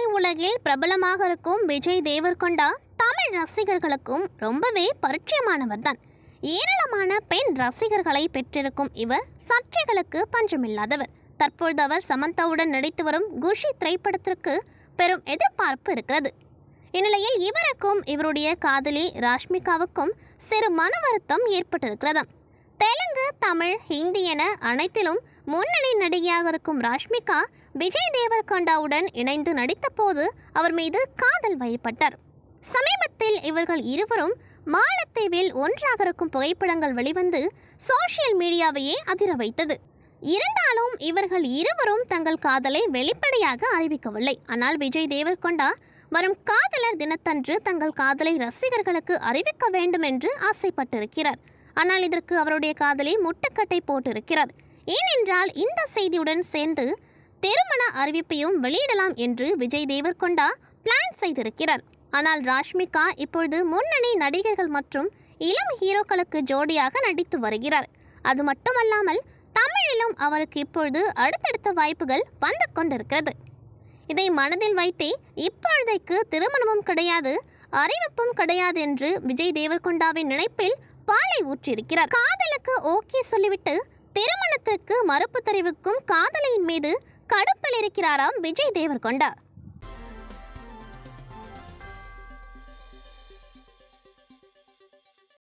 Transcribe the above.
திரையுலகில் பிரபலமாக இருக்கும் விஜய் தேவர்கொண்டா தமிழ் ரசிகர்களுக்கும் ரொம்பவே பரிச்சயமானவர் தான் ஏராளமான பெண் ரசிகர்களை பெற்றிருக்கும் இவர் சர்ச்சைகளுக்கு பஞ்சமில்லாதவர் தற்பொழுது அவர் சமந்தாவுடன் நடித்து வரும் குஷி திரைப்படத்திற்கு பெரும் எதிர்பார்ப்பு இருக்கிறது இந்நிலையில் இவருக்கும் இவருடைய காதலி ராஷ்மிகாவுக்கும் சிறு மன வருத்தம் ஏற்பட்டிருக்கிறதாம் தெலுங்கு தமிழ் ஹிந்தி என அனைத்திலும் முன்னணி நடிகையாக இருக்கும் ராஷ்மிகா விஜய் தேவர்கொண்டாவுடன் இணைந்து நடித்தபோது அவர் மீது காதல் வயப்பட்டார் சமீபத்தில் இவர்கள் இருவரும் மாலத்தீவில் ஒன்றாக இருக்கும் புகைப்படங்கள் வெளிவந்து சோஷியல் மீடியாவையே அதிர வைத்தது இருந்தாலும் இவர்கள் இருவரும் தங்கள் காதலை வெளிப்படையாக அறிவிக்கவில்லை ஆனால் விஜய் தேவர்கொண்டா வரும் காதலர் தினத்தன்று தங்கள் காதலை ரசிகர்களுக்கு அறிவிக்க வேண்டும் என்று ஆசைப்பட்டிருக்கிறார் ஆனால் இதற்கு அவருடைய காதலி முட்டுக்கட்டை போட்டிருக்கிறார் ஏனென்றால் இந்த செய்தியுடன் சேர்ந்து திருமண அறிவிப்பையும் வெளியிடலாம் என்று விஜய் தேவர்கொண்டா பிளான் செய்திருக்கிறார் ஆனால் ராஷ்மிகா இப்பொழுது முன்னணி நடிகர்கள் மற்றும் இளம் ஹீரோக்களுக்கு ஜோடியாக நடித்து வருகிறார் அது மட்டுமல்லாமல் தமிழிலும் அவருக்கு இப்பொழுது அடுத்தடுத்த வாய்ப்புகள் வந்து கொண்டிருக்கிறது இதை மனதில் வைத்தே இப்பொழுதைக்கு திருமணமும் கிடையாது அறிவிப்பும் கிடையாது என்று விஜய் தேவர்கொண்டாவின் நினைப்பில் பாலை ஊற்றியிருக்கிறார் காதலுக்கு ஓகே சொல்லிவிட்டு திருமணத்திற்கு மறுப்பு தெரிவிக்கும் காதலியின் மீது கடுப்பில் இருக்கிறாராம் விஜய் தேவர்கொண்டா